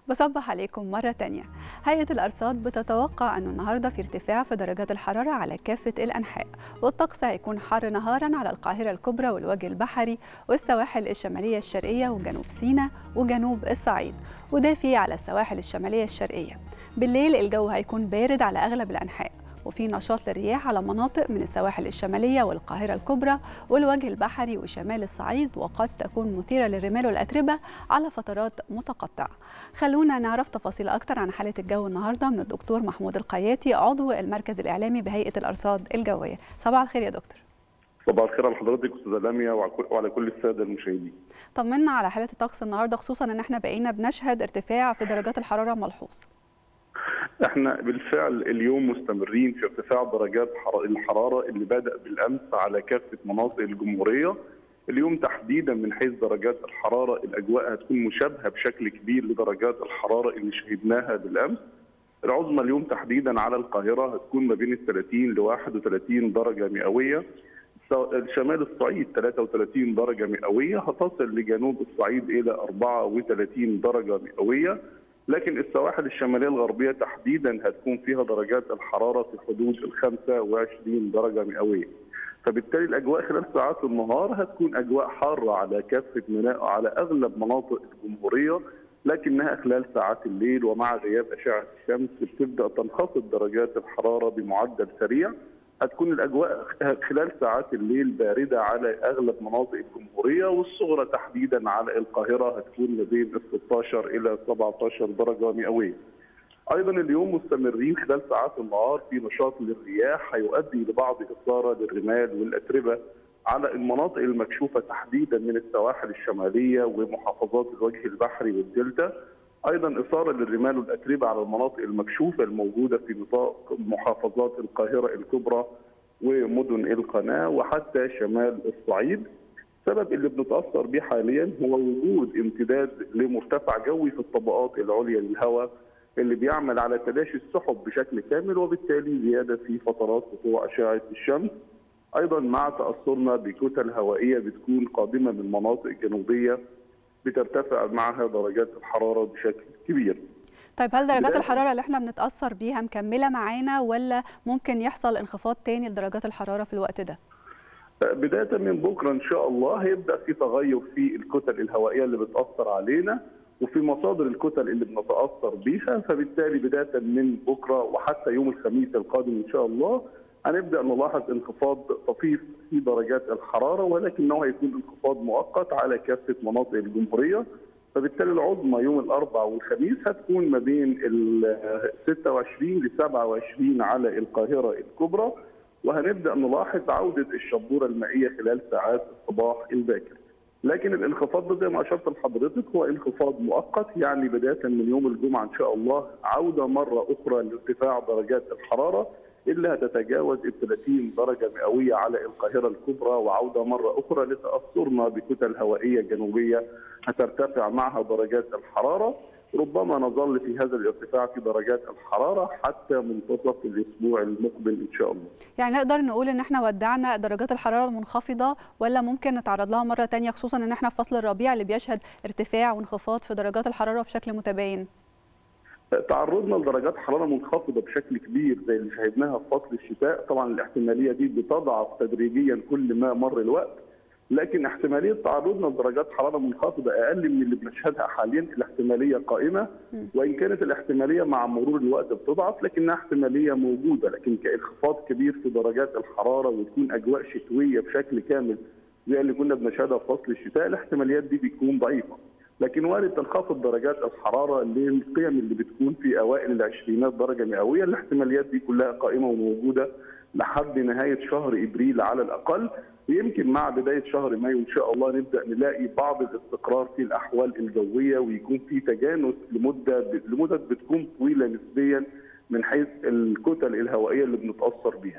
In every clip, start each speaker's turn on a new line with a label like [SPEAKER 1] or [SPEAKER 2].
[SPEAKER 1] بصبح عليكم مرة تانية هيئة الأرصاد بتتوقع أنه النهاردة في ارتفاع في درجات الحرارة على كافة الأنحاء والطقس هيكون حار نهارا على القاهرة الكبرى والوجه البحري والسواحل الشمالية الشرقية وجنوب سيناء وجنوب الصعيد ودافي على السواحل الشمالية الشرقية بالليل الجو هيكون بارد على أغلب الأنحاء وفي نشاط للرياح على مناطق من السواحل الشمالية والقاهرة الكبرى والوجه البحري وشمال الصعيد وقد تكون مثيرة للرمال والأتربة على فترات متقطعة خلونا نعرف تفاصيل أكتر عن حالة الجو النهاردة من الدكتور محمود القياتي عضو المركز الإعلامي بهيئة الأرصاد الجوية صباح الخير يا دكتور
[SPEAKER 2] صباح الخير على حضرتك استاذه لاميا وعلى كل الساده المشاهدين.
[SPEAKER 1] طمنا على حاله الطقس النهارده خصوصا ان احنا بقينا بنشهد ارتفاع في درجات الحراره ملحوظ.
[SPEAKER 2] احنا بالفعل اليوم مستمرين في ارتفاع درجات الحراره اللي بدا بالامس على كافه مناطق الجمهوريه. اليوم تحديدا من حيث درجات الحراره الاجواء هتكون مشابهه بشكل كبير لدرجات الحراره اللي شهدناها بالامس. العظمى اليوم تحديدا على القاهره هتكون ما بين ال 30 ل 31 درجه مئويه. شمال الصعيد 33 درجه مئويه هتصل لجنوب الصعيد الى 34 درجه مئويه. لكن السواحل الشماليه الغربيه تحديدا هتكون فيها درجات الحراره في حدود ال 25 درجه مئويه. فبالتالي الاجواء خلال ساعات النهار هتكون اجواء حاره على كافه على اغلب مناطق الجمهوريه لكنها خلال ساعات الليل ومع غياب اشعه الشمس بتبدا تنخفض درجات الحراره بمعدل سريع. هتكون الاجواء خلال ساعات الليل بارده على اغلب مناطق الجمهوريه والصغرى تحديدا على القاهره هتكون ما بين ال 16 الى 17 درجه مئويه. ايضا اليوم مستمرين خلال ساعات النهار في نشاط للرياح هيؤدي لبعض اثاره للرمال والاتربه على المناطق المكشوفه تحديدا من السواحل الشماليه ومحافظات الوجه البحري والدلتا ايضا اثاره للرمال والاتربه على المناطق المكشوفه الموجوده في نطاق محافظات القاهره الكبرى ومدن القناه وحتى شمال الصعيد. السبب اللي بنتاثر به حاليا هو وجود امتداد لمرتفع جوي في الطبقات العليا للهواء اللي بيعمل على تلاشي السحب بشكل كامل وبالتالي زياده في فترات سطوع اشعه الشمس. ايضا مع تاثرنا بكتل هوائيه بتكون قادمه من مناطق جنوبيه بترتفع معها درجات الحراره بشكل كبير.
[SPEAKER 1] طيب هل درجات الحراره اللي احنا بنتاثر بيها مكمله معانا ولا ممكن يحصل انخفاض تاني لدرجات الحراره في الوقت ده؟
[SPEAKER 2] بدايه من بكره ان شاء الله هيبدا في تغير في الكتل الهوائيه اللي بتاثر علينا وفي مصادر الكتل اللي بنتاثر بيها فبالتالي بدايه من بكره وحتى يوم الخميس القادم ان شاء الله هنبدا نلاحظ انخفاض طفيف في درجات الحراره ولكنه هيكون انخفاض مؤقت على كافه مناطق الجمهوريه فبالتالي العظمى يوم الاربعاء والخميس هتكون ما بين ال 26 ل 27 على القاهره الكبرى وهنبدا نلاحظ عوده الشبوره المائيه خلال ساعات الصباح الباكر. لكن الانخفاض ده زي ما اشرت لحضرتك هو انخفاض مؤقت يعني بدايه من يوم الجمعه ان شاء الله عوده مره اخرى لارتفاع درجات الحراره اللي هتتجاوز ال 30 درجه مئويه على القاهره الكبرى وعوده مره اخرى لتاثرنا بكتل هوائيه جنوبيه هترتفع معها درجات الحراره ربما نظل في هذا الارتفاع في درجات الحراره حتى منتصف الاسبوع المقبل ان شاء الله.
[SPEAKER 1] يعني نقدر نقول ان احنا ودعنا درجات الحراره المنخفضه ولا ممكن نتعرض لها مره ثانيه خصوصا ان احنا في فصل الربيع اللي بيشهد ارتفاع وانخفاض في درجات الحراره بشكل متباين؟
[SPEAKER 2] تعرضنا لدرجات حراره منخفضه بشكل كبير زي اللي شاهدناها في فصل الشتاء، طبعا الاحتماليه دي بتضعف تدريجيا كل ما مر الوقت، لكن احتماليه تعرضنا لدرجات حراره منخفضه اقل من اللي بنشهدها حاليا الاحتماليه قائمه وان كانت الاحتماليه مع مرور الوقت بتضعف لكنها احتماليه موجوده لكن كانخفاض كبير في درجات الحراره وتكون اجواء شتويه بشكل كامل زي اللي كنا بنشهدها في فصل الشتاء الاحتماليات دي بتكون ضعيفه. لكن وارد تنخفض درجات الحراره للقيم اللي بتكون في اوائل العشرينات درجه مئويه الاحتماليات دي كلها قائمه وموجوده لحد نهايه شهر ابريل على الاقل ويمكن مع بدايه شهر مايو ان شاء الله نبدا نلاقي بعض الاستقرار في الاحوال الجويه ويكون في تجانس لمده لمدد بتكون طويله نسبيا من حيث الكتل الهوائيه اللي بنتاثر بيها.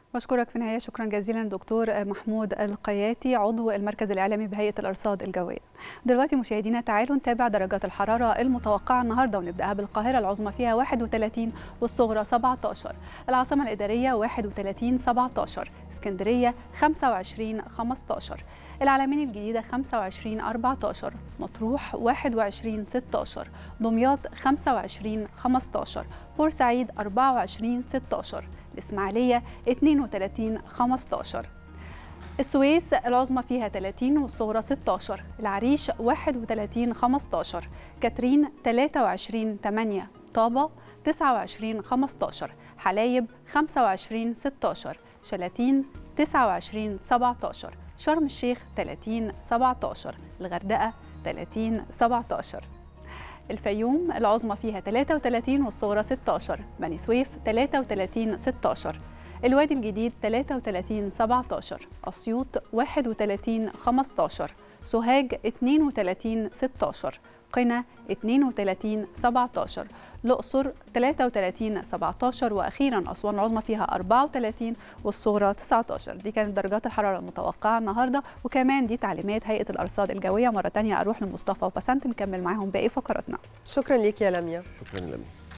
[SPEAKER 1] بشكرك في النهايه شكرا جزيلا دكتور محمود القياتي عضو المركز الاعلامي بهيئه الارصاد الجويه. دلوقتي مشاهدينا تعالوا نتابع درجات الحراره المتوقعه النهارده ونبداها بالقاهره العظمى فيها 31 والصغرى 17 العاصمه الاداريه 31 17 اسكندريه 25 15 العلمين الجديدة 25 14 مطروح 21 16 دمياط 25 15 بورسعيد 24 16 الإسماعيلية 32 15 السويس العظمى فيها 30 والصغرى 16 العريش 31 15 كاترين 23 8 طابة 29 15 حلايب 25 16 شلاتين 29 17 شرم الشيخ 30 17 الغردقة 30 17 الفيوم العظمى فيها 33 والصغرى 16 بني سويف 33 16 الوادي الجديد 33 17 أسيوط 31 15 سوهاج 32 16 قنا 32 17 الأقصر 33 17 وأخيرا أسوان العظمى فيها 34 والصغرى 19 دي كانت درجات الحرارة المتوقعة النهاردة وكمان دي تعليمات هيئة الأرصاد الجوية مرة تانية أروح لمصطفى وبسنت نكمل معاهم باقي فقراتنا
[SPEAKER 3] شكرا ليك يا لميا
[SPEAKER 4] شكرا لميا